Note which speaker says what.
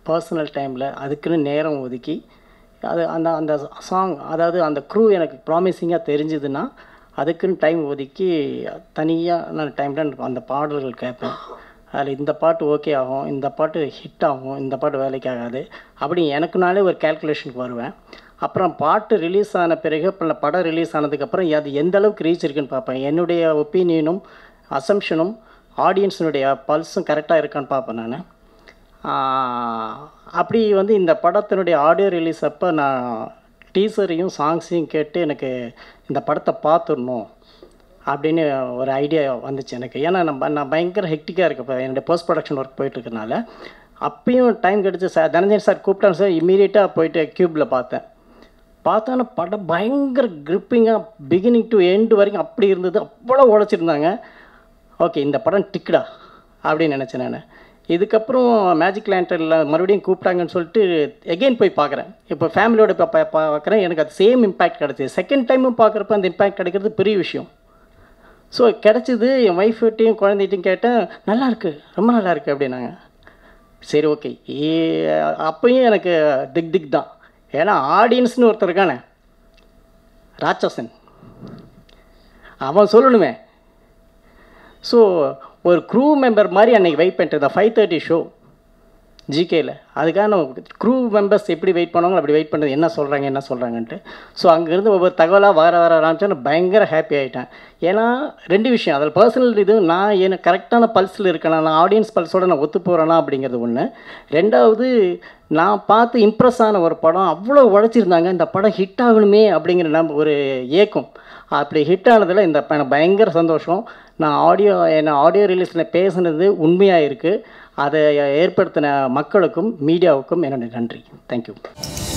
Speaker 1: personal டைமில் அதுக்குன்னு நேரம் ஒதுக்கி அது அந்த அந்த சாங் அதாவது அந்த க்ரூ எனக்கு ப்ராமிசிங்காக தெரிஞ்சுதுன்னா அதுக்குன்னு டைம் ஒதுக்கி தனியாக நான் டைமில் அந்த பாடல்கள் கேட்பேன் அதில் இந்த பாட்டு ஓகே ஆகும் இந்த பாட்டு ஹிட் ஆகும் இந்த பாட்டு வேலைக்கு ஆகாது அப்படி எனக்குனாலே ஒரு கேல்குலேஷனுக்கு வருவேன் அப்புறம் பாட்டு ரிலீஸ் ஆன பிறகு அப்புறம் படம் ரிலீஸ் ஆனதுக்கப்புறம் அது எந்த அளவுக்கு ரீச் இருக்குன்னு பார்ப்பேன் என்னுடைய ஒப்பீனியனும் அசம்ஷனும் ஆடியன்ஸினுடைய பல்ஸும் கரெக்டாக இருக்கான்னு பார்ப்பேன் நான் அப்படி வந்து இந்த படத்தினுடைய ஆடியோ ரிலீஸ் அப்போ நான் டீசரையும் சாங்ஸையும் கேட்டு எனக்கு இந்த படத்தை பார்த்துடணும் அப்படின்னு ஒரு ஐடியா வந்துச்சு எனக்கு ஏன்னா நம்ம நான் பயங்கர ஹெக்டிக்காக இருக்கு இப்போ என்னுடைய போஸ்ட் ப்ரொடக்ஷன் ஒர்க் போயிட்டுருக்கனால அப்பயும் டைம் கிடச்சி சார் தனஞ்சன் சார் கூப்பிட்டாங்க சார் இம்மீடியட்டாக போயிட்டு க்யூப்பில் பார்த்தேன் பார்த்தான படம் பயங்கர கிரிப்பிங்காக பிகினிங் டு எண்டு வரைக்கும் அப்படி இருந்தது அவ்வளோ உழைச்சிருந்தாங்க ஓகே இந்த படம் டிக்கடா அப்படின்னு நினச்சேன் நான் இதுக்கப்புறம் மேஜிக் லேண்டரில் மறுபடியும் கூப்பிட்டாங்கன்னு சொல்லிட்டு எகெயின் போய் பார்க்குறேன் இப்போ ஃபேமிலியோட இப்போ பா பார்க்குறேன் எனக்கு அது சேம் இம்பேக்ட் கிடச்சிது செகண்ட் டைமும் பார்க்குறப்ப அந்த இம்பேக்ட் கிடைக்கிறது பெரிய விஷயம் ஸோ கிடச்சிது என் ஒய்ஃப்கிட்டையும் குழந்தைகிட்டையும் கேட்டேன் நல்லா இருக்கு ரொம்ப நல்லா இருக்கு அப்படின்னாங்க சரி ஓகே அப்பயும் எனக்கு திக் திக் தான் ஏன்னா ஆடியன்ஸ்னு ஒருத்தர் இருக்கானே ராட்சசன் அவன் சொல்லணுமே ஸோ ஒரு க்ரூ மெம்பர் மாதிரி அன்றைக்கி வெயிட் பண்ணிட்டு ஃபைவ் தேர்ட்டி ஷோ ஜிகேயில் அதுக்காக நம்ம க்ரூ மெம்பர்ஸ் எப்படி வெயிட் பண்ணுவாங்களோ அப்படி வெயிட் பண்ணுறது என்ன சொல்கிறாங்க என்ன சொல்கிறாங்கன்ட்டு ஸோ அங்கேருந்து ஒவ்வொரு தகவலாக வர வர ஆரம்பிச்சா நான் பயங்கர ஹாப்பி ஆகிட்டேன் ஏன்னா ரெண்டு விஷயம் அதில் பர்சனல் இது நான் எனக்கு கரெக்டான பல்ஸில் இருக்கேனா நான் ஆடியன்ஸ் பல்ஸோட நான் ஒத்து போகிறேனா அப்படிங்கிறது ஒன்று ரெண்டாவது நான் பார்த்து இம்ப்ரெஸ் ஆன ஒரு படம் அவ்வளோ உழைச்சிருந்தாங்க இந்த படம் ஹிட் ஆகணுமே அப்படிங்கிற நம்ம ஒரு ஏக்கம் அப்படி ஹிட் ஆனதில் இந்த எனக்கு பயங்கர சந்தோஷம் நான் ஆடியோ என்ன ஆடியோ ரிலீஸில் பேசுனது உண்மையாக இருக்குது அதை ஏற்படுத்தின மக்களுக்கும் மீடியாவுக்கும் என்னுடைய நன்றி தேங்க்யூ